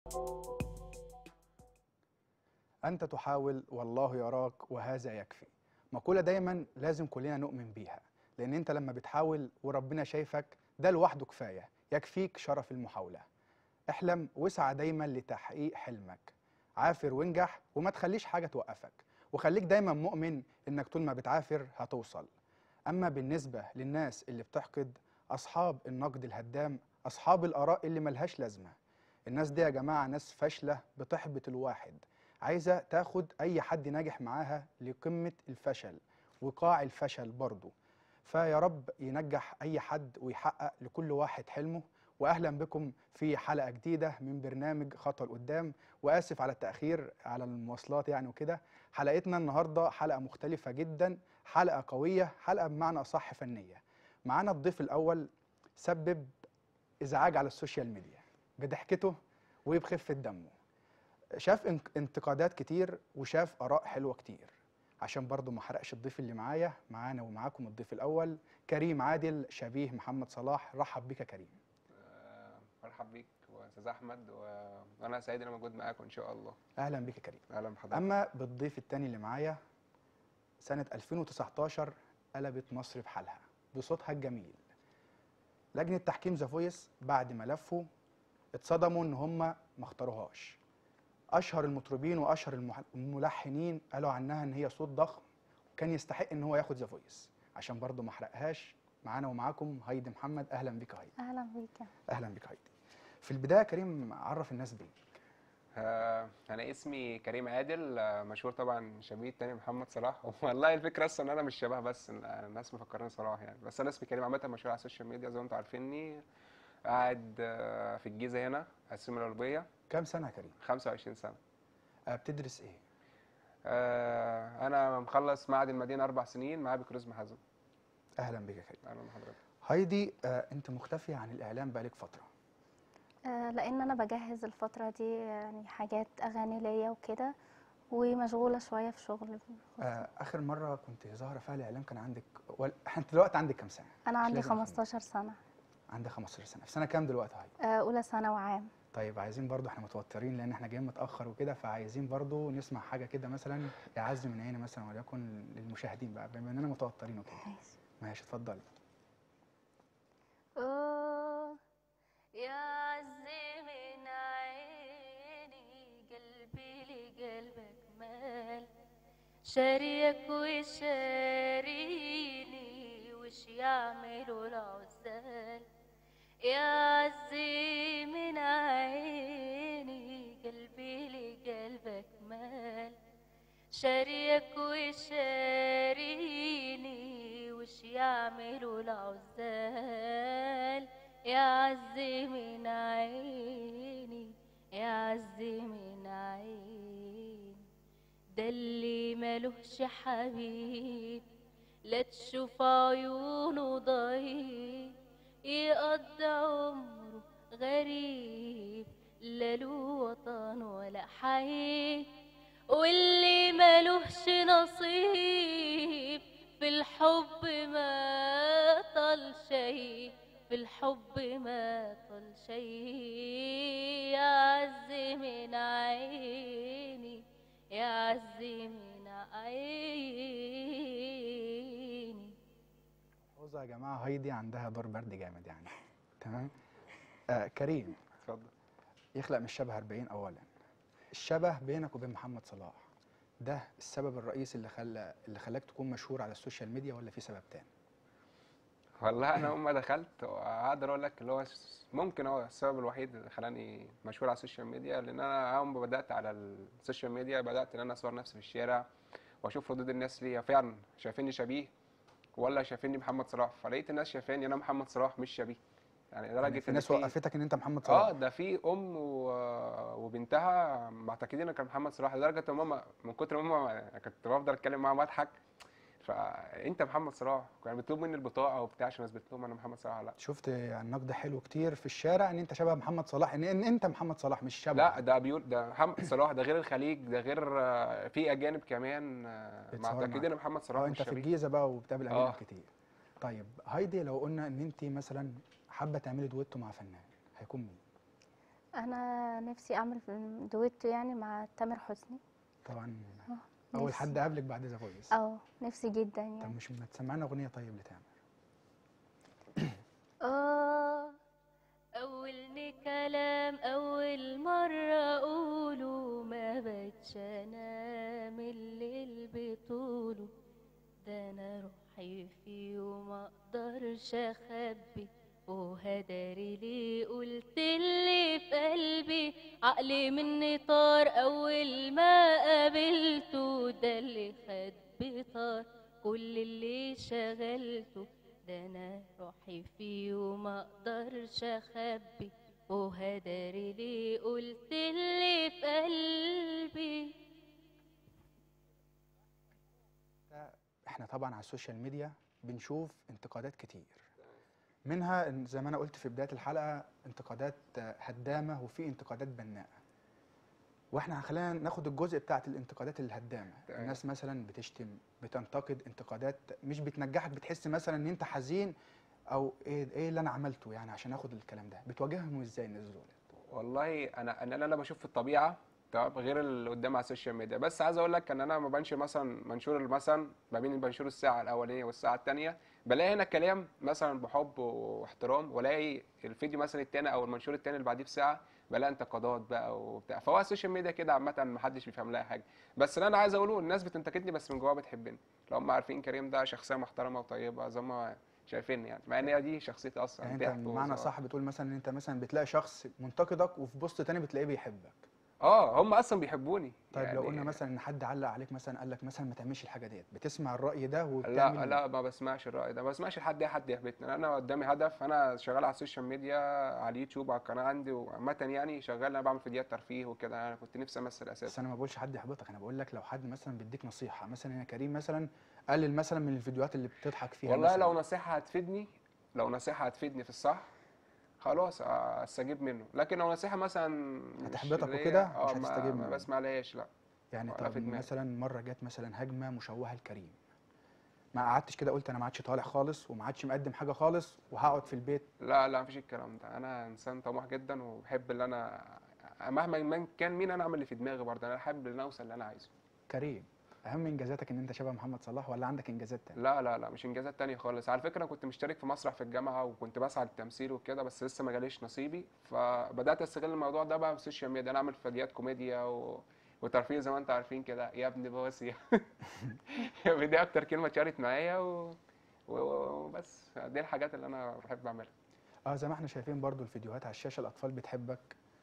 أنت تحاول والله يراك وهذا يكفي مقولة دايما لازم كلنا نؤمن بيها لأن أنت لما بتحاول وربنا شايفك ده لوحده كفاية يكفيك شرف المحاولة احلم واسعى دايما لتحقيق حلمك عافر وانجح وما تخليش حاجة توقفك وخليك دايما مؤمن إنك طول ما بتعافر هتوصل أما بالنسبة للناس اللي بتحقد أصحاب النقد الهدام أصحاب الآراء اللي ملهاش لازمة الناس دي يا جماعة ناس فاشلة بتحبط الواحد عايزة تاخد أي حد ناجح معاها لقمة الفشل وقاع الفشل برضه فيا رب ينجح أي حد ويحقق لكل واحد حلمه وأهلا بكم في حلقة جديدة من برنامج خطوة لقدام وآسف على التأخير على المواصلات يعني وكده حلقتنا النهاردة حلقة مختلفة جدا حلقة قوية حلقة بمعنى أصح فنية معانا الضيف الأول سبب إزعاج على السوشيال ميديا بضحكته وبخفة دمه شاف انك- انتقادات كتير وشاف آراء حلوة كتير عشان برضو ما حرقش الضيف اللي معايا معانا ومعاكم الضيف الأول كريم عادل شبيه محمد صلاح رحب بك يا كريم آه، مرحب بيك واستاذ احمد و- وانا سعيد ان انا موجود معاكم ان شاء الله أهلا بك يا كريم اهلا بحضرتك أما بالضيف التاني اللي معايا سنة 2019 قلبت مصر بحالها بصوتها الجميل لجنة تحكيم ذا فويس بعد ما لفوا اتصدموا ان هم ما اختاروهاش اشهر المطربين واشهر المح- الملحنين قالوا عنها ان هي صوت ضخم وكان يستحق ان هو ياخد ذا فويس عشان برضه ما احرقهاش معانا ومعاكم هايدي محمد اهلا بك هايدي اهلا بيك اهلا بك هايدي في البدايه يا كريم عرف الناس بيك آه، انا اسمي كريم عادل آه، مشهور طبعا شبيه التاني محمد صلاح والله الفكره اصلا ان انا مش شبه بس إن الناس مفكراني صلاح يعني بس انا اسمي كريم عامه مشهور على السوشيال ميديا زي ما انتم عارفيني قاعد آه، في الجيزه هنا على السينما الغربيه كام سنه يا كريم 25 سنه آه، بتدرس ايه آه، انا مخلص معهد المدينه اربع سنين معاه بكالوريوس محاسبه اهلا بك يا كريم اهلا بحضرتك هايدي آه، انت مختفيه عن الاعلام بقالك فتره آه لان انا بجهز الفتره دي يعني حاجات اغاني ليا وكده ومشغوله شويه في شغل آه، اخر مره كنت ظاهره فيها الاعلام كان عندك ولا انت دلوقتي عندك كام سنه انا مش عندي لازم أخمن. 15 سنه عندك 15 سنه في سنه كام دلوقتي هايدي آه اولى ثانوي عام طيب عايزين برضو احنا متوترين لان احنا جايين متاخر وكده فعايزين برضو نسمع حاجه كده مثلا يعز من عيني مثلا وليكن للمشاهدين بقى بما اننا متوترين وكده ماشي ماشي اتفضلي أوه يا عزي من عيني قلبي لقلبك مال شاريك وشاريني وش يعملوا العزال يا عزي من عيني قلبي لقلبك مال شاريك وشاريني وش يعملوا العزال يا عزي من عيني يا عزي من عيني ده اللي ملوش حبيب لا تشوف عيونه ضعيف يقضي عمره غريب لا له وطن ولا حي واللي ملوش نصيب في الحب ما طال شيء في الحب ما طال شيء يا عزي من عيني يا عزي من عيني حوزه يا جماعه هايدي عندها دور برد جامد يعني تمام آه كريم اتفضل يخلق من الشبه 40 اولا الشبه بينك وبين محمد صلاح ده السبب الرئيسي اللي خلى اللي خلاك تكون مشهور على السوشيال ميديا ولا في سبب تاني والله انا اول ما دخلت اقدر اقول لك اللي هو س- ممكن هو السبب الوحيد اللي خلاني مشهور على السوشيال ميديا لان انا اول ما بدات على السوشيال ميديا بدات ان انا اصور نفسي في الشارع واشوف ردود الناس ليا فعلا شايفيني شبيه ولا شايفيني محمد صلاح فلقيت الناس شايفاني انا محمد صلاح مش شبيه يعني يعني لدرجه في إن ناس وقفتك ان انت محمد اه صلاح ده في ام و- وبنتها معتقدين ان كان محمد صلاح لدرجه ان ماما من كتر ما ماما كنت بفضل اتكلم معاهم واضحك فانت محمد صلاح كانوا بيطلبوا مني البطاقه وبتاع عشان اثبت لهم انا محمد صلاح لا شفت يعني نقد حلو كتير في الشارع ان انت شبه محمد صلاح ان, إن انت محمد صلاح مش شبه لا ده بيقول ده محمد صلاح ده غير الخليج ده غير آه، في اجانب كمان آه، بيتصوروا معتقدين معاك. ان محمد صلاح اه مش انت في شبيه الجيزه بقى وبتقابل اجانب آه. كتير طيب هايدي لو قلنا ان انت مثلا حابه تعملي دويتو مع فنان هيكون مين انا نفسي اعمل فيلم دويتو يعني مع تامر حسني طبعا آه، اول نفسي. حد قابلك بعد ذا فويس اه نفسي جدا طب يعني مش ما تسمعنا اغنيه طيب لتامر آه أول كلام أول مرة أقوله ما بقتش أنام الليل بطوله ده أنا روحي فيه وما أقدرش أخبي وهداري ليه قلت اللي في قلبي عقلي مني طار أول ما قابلته ده اللي خد بطار كل اللي شغلته ده انا روحي فيه وما اقدرش اخبي وهداري ليه قلت اللي في قلبي احنا طبعا على السوشيال ميديا بنشوف انتقادات كتير منها إن زي ما انا قلت في بدايه الحلقه انتقادات آه، هدامه وفي انتقادات بناءه واحنا خلينا ناخد الجزء بتاعت الانتقادات الهدامه تمام. الناس مثلا بتشتم بتنتقد انتقادات مش بتنجحك بتحس مثلا ان انت حزين او ايه ايه اللي انا عملته يعني عشان اخد الكلام ده بتواجههم ازاي الناس دول والله انا انا اللي انا بشوف في الطبيعه تمام غير اللي قدام على السوشيال ميديا بس عايز اقول لك ان انا ما بنشر مثلا منشور مثلا ما بين بنشور الساعه الاولانيه والساعه الثانيه بلاقي هنا كلام مثلا بحب واحترام والاقي الفيديو مثلا الثاني او المنشور الثاني اللي بعديه بساعه بلاقي انتقادات بقى وبتاع فهو السوشيال ميديا كده عامه ما حدش بيفهم لها حاجه بس اللي انا عايز اقوله الناس بتنتقدني بس من جواها بتحبني لو هم عارفين كريم ده شخصيه محترمه وطيبه زي ما شايفيني يعني مع ان هي دي شخصيتي اصلا يعني انت ضحك بمعنى وهزار. صح بتقول مثلا ان انت مثلا بتلاقي شخص منتقدك وفي بوست تاني بتلاقيه بيحبك اه هم اصلا بيحبوني طيب لو يعني قلنا مثلا ان حد علق عليك مثلا قال لك مثلا ما تعملش الحاجه ديت بتسمع الراي ده وبتعمل لا لا ما بسمعش الرأي ده ما بسمعش لحد اي حد يهبطني انا قدامي هدف انا شغال على السوشيال ميديا على اليوتيوب على القناه عندي وعامه يعني شغال انا بعمل فيديوهات ترفيه وكده انا كنت نفسي امثل بس اساسا انا ما بقولش حد يحبطك انا بقول لك لو حد مثلا بيديك نصيحه مثلا يا كريم مثلا قلل مثلا من الفيديوهات اللي بتضحك فيها والله مثلا. لو نصيحه هتفيدني لو نصيحه هتفيدني في الصح خلاص استجيب منه لكن لو نصيحه مثلا مش هتحبطك اللي هي- وكده اه مش ما- هتستجيب ما منه. بسمع لهاش لا يعني ولا طب في دماغي. مثلا مره جت مثلا هجمه مشوهه لكريم ما قعدتش كده قلت انا ما عادش طالع خالص وما عادش مقدم حاجه خالص وهقعد في البيت لا لا مفيش الكلام ده انا انسان طموح جدا وبحب اللي انا مهما من كان مين انا اعمل اللي في دماغي برضه انا احب ان أنا اوصل اللي انا عايزه كريم اهم انجازاتك ان انت شبه محمد صلاح ولا عندك انجازات تانية لا لا لا مش انجازات تانية خالص على فكره كنت مشترك في مسرح في الجامعه وكنت بسعى للتمثيل وكده بس لسه ما جاليش نصيبي فبدات استغل الموضوع ده بقى في السوشيال ميديا انا اعمل فيديوهات كوميديا و... وترفيه زي ما انتم عارفين كده يا ابني بوسي دي اكتر كلمه اتشارت معايا و... و- وبس دي الحاجات اللي انا بحب اعملها اه زي ما احنا شايفين برضو الفيديوهات على الشاشه الاطفال بتحبك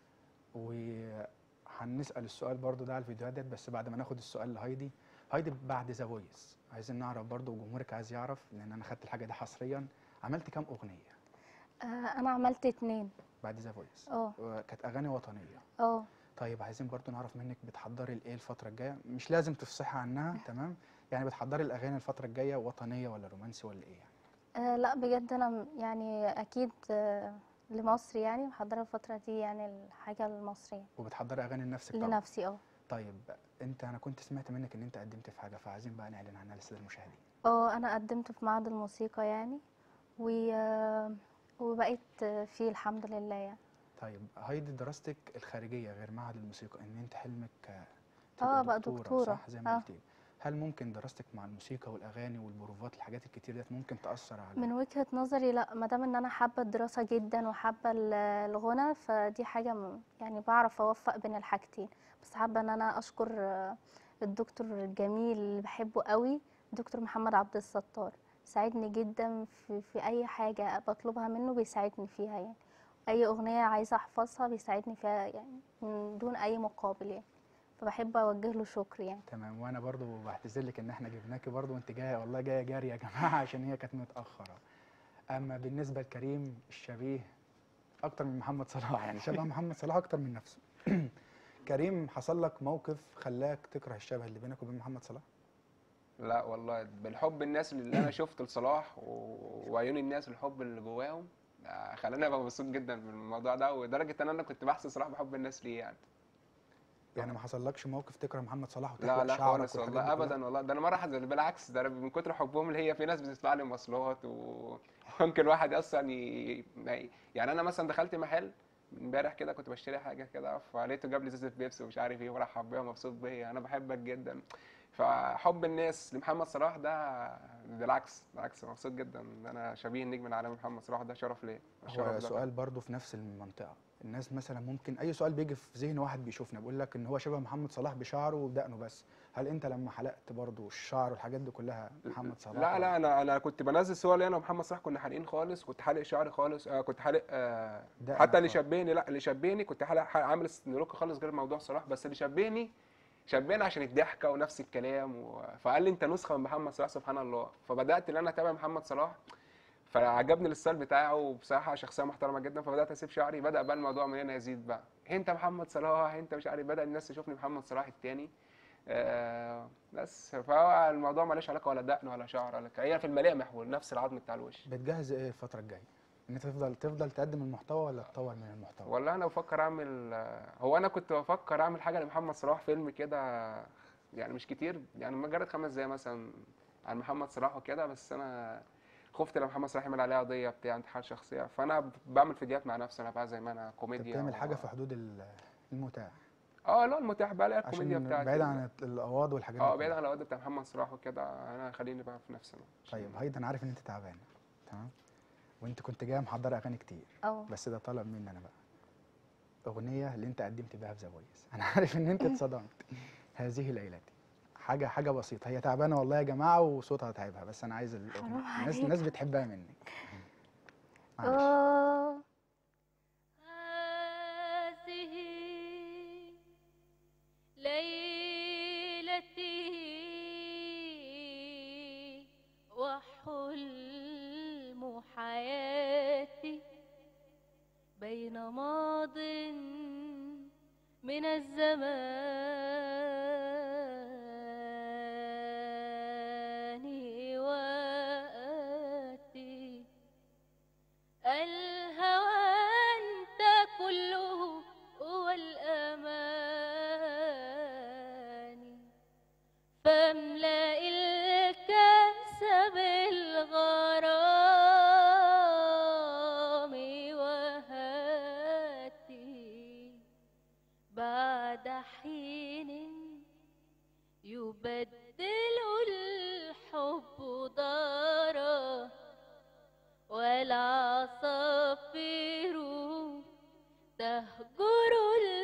وهنسال السؤال برضو ده على الفيديوهات ديت بس بعد ما ناخد السؤال لهايدي هايدي بعد ذا فويس عايزين نعرف برضو وجمهورك عايز يعرف لان انا خدت الحاجه دي حصريا عملت كام اغنيه آه، انا عملت اتنين بعد ذا فويس اه كانت اغاني وطنيه اه طيب عايزين برضو نعرف منك بتحضري الايه الفتره الجايه مش لازم تفصحي عنها تمام يعني بتحضري الاغاني الفتره الجايه وطنيه ولا رومانسي ولا ايه يعني آه، لا بجد انا م- يعني اكيد آه، لمصر يعني محضره الفتره دي يعني الحاجه المصريه وبتحضري اغاني لنفسك طبعا لنفسي اه طيب انت انا كنت سمعت منك ان انت قدمت في حاجه فعايزين بقى نعلن عنها للساده المشاهدين اه انا قدمت في معهد الموسيقى يعني و آه، وبقيت آه، فيه الحمد لله يعني طيب هايدي دراستك الخارجيه غير معهد الموسيقى ان انت حلمك آه، اه تبقى بقى دكتورة. صح زي ما آه. قلتي هل ممكن دراستك مع الموسيقى والاغاني والبروفات الحاجات الكتير ديت ممكن تاثر على من وجهة نظري لا ما دام ان انا حابه الدراسه جدا وحابه ال- الغنى فدي حاجه م- يعني بعرف اوفق بين الحاجتين بس حابه ان انا اشكر آه، الدكتور الجميل اللي بحبه قوي دكتور محمد عبد الستار ساعدني جدا في, في اي حاجه بطلبها منه بيساعدني فيها يعني اي اغنيه عايزه احفظها بيساعدني فيها يعني من دون اي مقابل يعني فبحب اوجه له شكر يعني تمام وانا برضو بعتذر لك ان احنا جبناكي برضو وانت جايه والله جايه جاري يا جماعه عشان هي كانت متاخره اما بالنسبه لكريم الشبيه اكتر من محمد صلاح يعني شبه محمد صلاح اكتر من نفسه كريم حصل لك موقف خلاك تكره الشبه اللي بينك وبين محمد صلاح لا والله بالحب الناس اللي انا شفت لصلاح و- وعيون الناس الحب اللي جواهم آه، خلاني ابقى مبسوط جدا بالموضوع ده ولدرجه ان انا كنت بحسن صلاح بحب الناس ليه يعني يعني ما حصلكش موقف تكره محمد صلاح لا وتحلق لا شعرك خالص والحاجات والله دي كلها؟ ابدا والله ده انا مره حزن بالعكس ده أنا من كتر حبهم اللي هي في ناس بتدفع لي مواصلات وممكن واحد اصلا ي... يعني انا مثلا دخلت محل امبارح كده كنت بشتري حاجه كده فلقيته جاب لي ازازه بيبسي ومش عارف ايه وراح بيها مبسوط بيا انا بحبك جدا فحب الناس لمحمد صلاح ده بالعكس بالعكس مبسوط جدا ان انا شبيه النجم العالمي محمد صلاح ده شرف ليا هو شرف ده. سؤال برضه في نفس المنطقه الناس مثلا ممكن اي سؤال بيجي في ذهن واحد بيشوفنا بيقول لك ان هو شبه محمد صلاح بشعره وبدقنه بس هل انت لما حلقت برضه الشعر والحاجات دي كلها محمد صلاح لا ولا- لا انا انا كنت بنزل صور لي انا ومحمد صلاح كنا حالقين خالص كنت حالق شعري خالص آه كنت حالق آه دقن حتى اللي خالص. شبهني لا اللي شبهني كنت حالق حالق- عامل سنلوك خالص غير موضوع صلاح بس اللي شبهني شبهني عشان الضحكه ونفس الكلام و... فقال لي انت نسخه من محمد صلاح سبحان الله فبدات ان انا اتابع محمد صلاح فعجبني الستايل بتاعه وبصراحه شخصيه محترمه جدا فبدات اسيب شعري بدا بقى الموضوع من هنا يزيد بقى انت محمد صلاح انت مش عارف بدا الناس تشوفني محمد صلاح التاني آه بس فهو الموضوع مالوش علاقه ولا دقن ولا شعر ولا ك- هي في الملامح ونفس العظم بتاع الوش بتجهز ايه الفتره الجايه ان انت تفضل تفضل تقدم المحتوى ولا تطور من المحتوى والله انا بفكر اعمل هو انا كنت بفكر اعمل حاجه لمحمد صلاح فيلم كده يعني مش كتير يعني مجرد خمس دقايق مثلا عن محمد صلاح وكده بس انا خفت لو محمد صلاح يعمل عليها قضيه بتاع انتحال شخصيه فانا بعمل فيديوهات مع نفسي انا بقى زي ما انا انت كوميديا بتعمل و- حاجه في حدود ال- المتاح اه لا المتاح بقى لها الكوميديا عشان بتاعتي بعيد عن القواض والحاجات اه دي بعيد كلها. عن الواد بتاع محمد صلاح وكده انا خليني بقى في نفسي أنا. طيب هايدا انا عارف ان انت تعبانه تمام وانت كنت جايه محضره اغاني كتير اه بس ده طلب مني انا بقى اغنيه اللي انت قدمت بيها في ذا فويس انا عارف ان انت اتصدمت هذه ليلتي حاجه حاجه بسيطه هي تعبانه والله يا جماعه وصوتها تعبها بس انا عايز الاغنيه حرام الناس عليك. الناس بتحبها منك معلش آه هذه ليلتي وحلم حياتي بين ماض من الزمان وآتي الهوى أنت كله هو الأمان فاملأ الكأس بالغرام وهاتي بعد حين يبدل الحب دارا والعصافير تهجر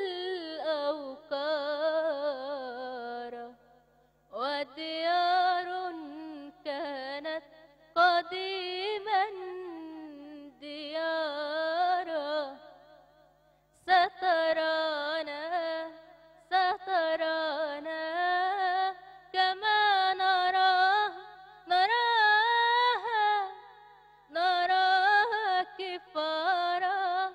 الأوكار وديار كانت قديما ديارا سترانا سترانا كما نراها نراها نراها كفارا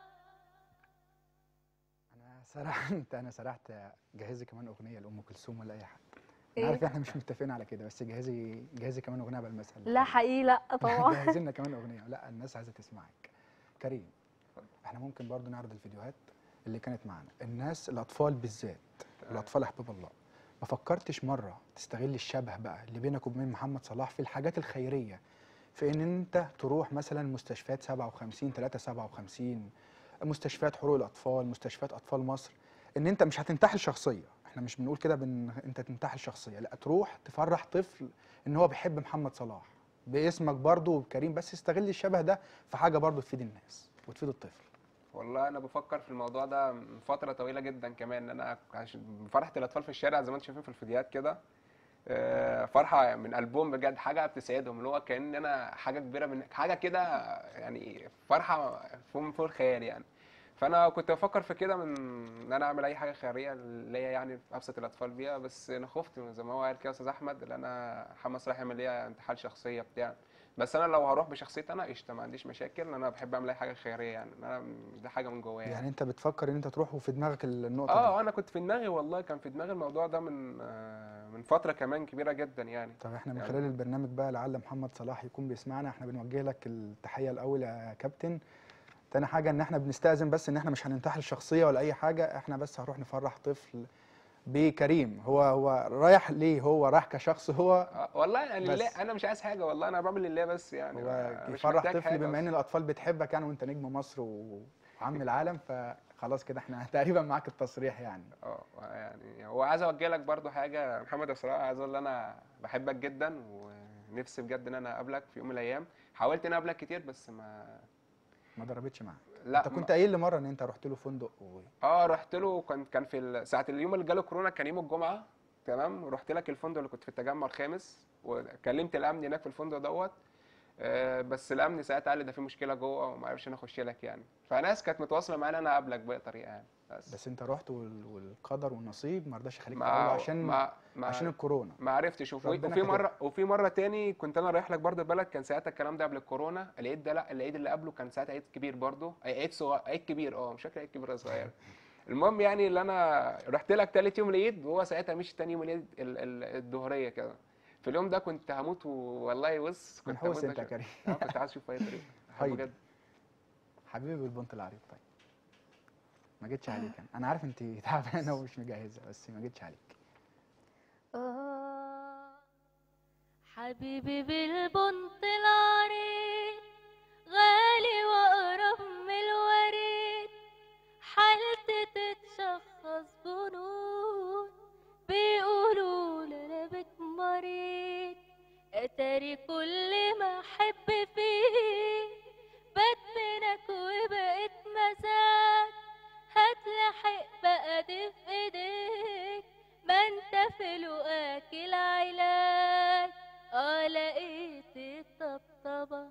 انا سرحت انا سرحت جهزي كمان اغنيه لام كلثوم ولا اي حد إيه؟ انا عارف احنا مش متفقين على كده بس جهزي جهزي كمان اغنيه قبل المسألة لا حقيقي لا طبعا جهزي لنا كمان اغنيه لا الناس عايزه تسمعك كريم احنا ممكن برضو نعرض الفيديوهات اللي كانت معانا الناس الاطفال بالذات الاطفال احباب الله ما فكرتش مره تستغل الشبه بقى اللي بينك وبين محمد صلاح في الحاجات الخيريه في ان انت تروح مثلا مستشفيات 57 3 57 مستشفيات حقوق الاطفال مستشفيات اطفال مصر ان انت مش هتنتحل شخصيه احنا مش بنقول كده بان انت تنتحل شخصيه لا تروح تفرح طفل ان هو بيحب محمد صلاح باسمك برضه وبكريم بس استغل الشبه ده في حاجه برضه تفيد الناس وتفيد الطفل والله انا بفكر في الموضوع ده من فتره طويله جدا كمان ان انا عشان فرحه الاطفال في الشارع زي ما انتم شايفين في الفيديوهات كده آه، فرحه من قلبهم بجد حاجه بتسعدهم اللي هو كان انا حاجه كبيره من حاجه كده يعني فرحه فوق فوق الخيال يعني فانا كنت بفكر في كده من ان انا اعمل اي حاجه خيريه ليا يعني ابسط الاطفال بيها بس انا خفت زي ما هو قال كده استاذ احمد ان انا محمد صلاح يعمل ليا انتحال شخصيه بتاع بس انا لو هروح بشخصيتي انا قشطه ما عنديش مشاكل انا بحب اعمل اي حاجه خيريه يعني انا ده حاجه من جوايا يعني انت بتفكر ان انت تروح وفي دماغك النقطه اه دي انا كنت في دماغي والله كان في دماغي الموضوع ده من آه، من فتره كمان كبيره جدا يعني طب احنا من يعني- خلال البرنامج بقى لعل محمد صلاح يكون بيسمعنا احنا بنوجه لك التحيه الاول يا كابتن تاني حاجه ان احنا بنستأذن بس ان احنا مش هننتحل شخصيه ولا اي حاجه احنا بس هنروح نفرح طفل بكريم هو هو رايح ليه هو رايح كشخص هو آه، والله يعني بس. لله انا مش عايز حاجه والله انا بعمل لله بس يعني هو ما- مش يفرح محتاج طفل حاجة بما ان أصلاً. الاطفال بتحبك يعني وانت نجم مصر و... عم العالم فخلاص كده احنا تقريبا معاك التصريح يعني اه يعني هو عايز اوجه لك برضو حاجه محمد بصراحه عايز اقول ان انا بحبك جدا ونفسي بجد ان انا اقابلك في يوم من الايام حاولت ان أنا اقابلك كتير بس ما ما ضربتش معاك لا انت كنت قايل لي مره ان انت رحت له فندق و... اه رحت له كان كان في ال- ساعه اليوم اللي جاله كورونا كان يوم الجمعه تمام ورحت لك الفندق اللي كنت في التجمع الخامس وكلمت الامن هناك في الفندق دوت آه، بس الامن ساعتها قال لي ده في مشكله جوه وما عرفش انا اخش لك يعني فناس كانت متواصله معايا ان انا اقابلك باي طريقه يعني بس, بس انت رحت وال... والقدر والنصيب ما رضاش يخليك ما تقابله عشان ما ما عشان الكورونا ما عرفتش وفي, ربنا وفي كاتبها. مره وفي مره تاني كنت انا رايح لك برضه البلد كان ساعتها الكلام ده قبل الكورونا العيد ده لا العيد اللي قبله كان ساعتها عيد كبير برضه أي عيد صغير عيد كبير اه مش فاكر عيد كبير ولا صغير المهم يعني اللي انا رحت لك تالت يوم العيد وهو ساعتها مشي تاني يوم العيد ال- ال- الظهريه كده في اليوم ده كنت هموت والله بص كنت منحوس هموت انت يا بش- كريم اه كنت عايز اشوف اي طريق هايدي. بجد حبيبي بالبنط العريض طيب ما جيتش عليك انا انا عارف انت تعبانه ومش مجهزه بس ما جيتش عليك آه حبيبي بالبنط العريض غالي وأقرب من الوريد حالتي تتشخص جنون بيقولوا انا بك مريض اتاري كل ما احب فيه بدمنك وبقيت مزاج هتلحق بقى دي في ايديك ما انت في لقاك العلاج اه لقيت الطبطبة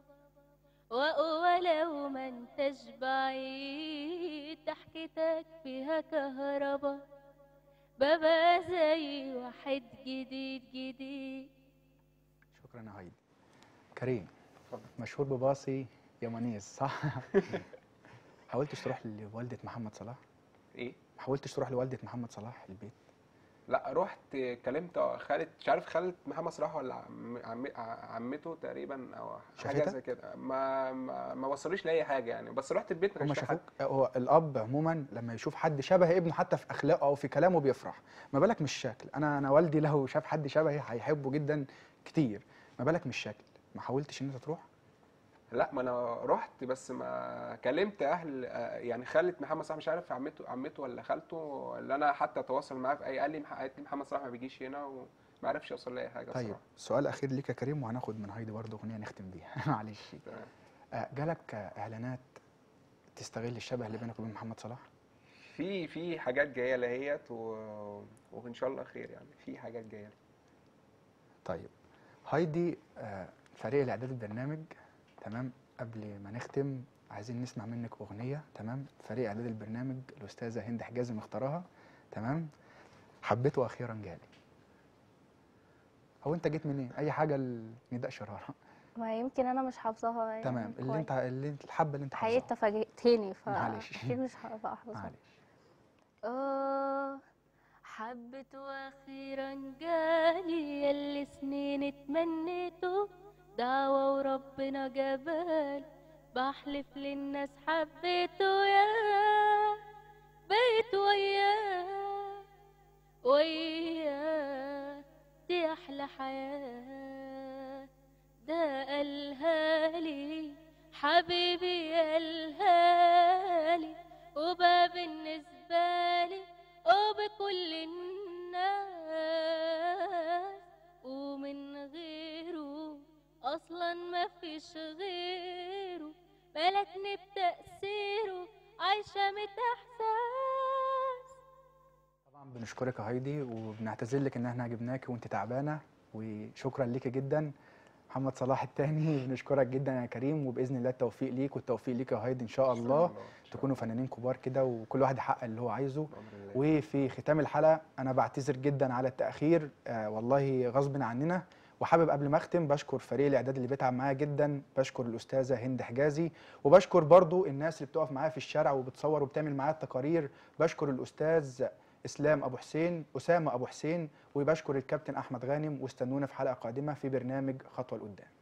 ولو ما انتش بعيد ضحكتك فيها كهربا بابا زي واحد جديد جديد شكرا يا هايدي كريم اتفضل. مشهور بباصي يا منيس صح حاولتش تروح لوالده محمد صلاح ايه ما حاولتش تروح لوالده محمد صلاح البيت لا رحت كلمت خالد مش عارف خالد محمد صلاح ولا عم عم عمته تقريبا او حاجه شافتك؟ زي كده ما ما, ما وصلوش لاي حاجه يعني بس رحت البيت ما هما كانش في حد شافوك هو الاب عموما لما يشوف حد شبه ابنه حتى في اخلاقه او في كلامه بيفرح ما بالك من الشكل انا انا والدي لو شاف حد شبهي هيحبه جدا كتير ما بالك من الشكل ما حاولتش ان انت تروح لا ما انا رحت بس ما كلمت اهل آه، يعني خالة محمد صلاح مش عارف عمته عمته ولا خالته اللي انا حتى اتواصل معاه في اي قال لي مح- قالت لي محمد صلاح ما بيجيش هنا وما عرفش يوصل لي اي حاجه طيب الصراحه سؤال اخير ليك يا كريم وهناخد من هايدي برضه اغنيه نختم بيها معلش تمام. آه، جالك آه، اعلانات تستغل الشبه اللي بينك وبين محمد صلاح في في حاجات جايه لهيت و... وان شاء الله خير يعني في حاجات جايه طيب هايدي آه، فريق الاعداد البرنامج تمام قبل ما نختم عايزين نسمع منك اغنيه تمام فريق اعداد البرنامج الاستاذه هند حجازي مختارها تمام حبيته اخيرا جالي هو انت جيت منين اي حاجه لنداء شراره ما يمكن انا مش حافظاها يعني تمام اللي كويس. انت اللي انت الحبه اللي انت حقيقة حافظها فاجئتني معلش. فاكيد مش هبقى احفظها معلش آه حبت واخيرا جالي ياللي سنين اتمنيته دعوة وربنا جبال بحلف للناس حبيته يا بقيت وياه وياه دي احلى حياة ده قالها لي حبيبي قالها لي وبقى بالنسبة لي وبكل الناس ومن غيره أصلا ما فيش غيره ملكني بتأثيره عايشة متحساس طبعا بنشكرك يا هايدي وبنعتذر لك ان احنا جبناكي وانت تعبانه وشكرا ليكي جدا محمد صلاح التاني بنشكرك جدا يا كريم وباذن الله التوفيق ليك والتوفيق ليك يا هايدي ان شاء الله تكونوا فنانين كبار كده وكل واحد يحقق اللي هو عايزه بأمر الله. وفي ختام الحلقه انا بعتذر جدا على التاخير آه والله غصب عننا وحابب قبل ما اختم بشكر فريق الاعداد اللي بيتعب معايا جدا بشكر الاستاذه هند حجازي وبشكر برضو الناس اللي بتقف معايا في الشارع وبتصور وبتعمل معايا التقارير بشكر الاستاذ اسلام ابو حسين اسامه ابو حسين وبشكر الكابتن احمد غانم واستنونا في حلقه قادمه في برنامج خطوه لقدام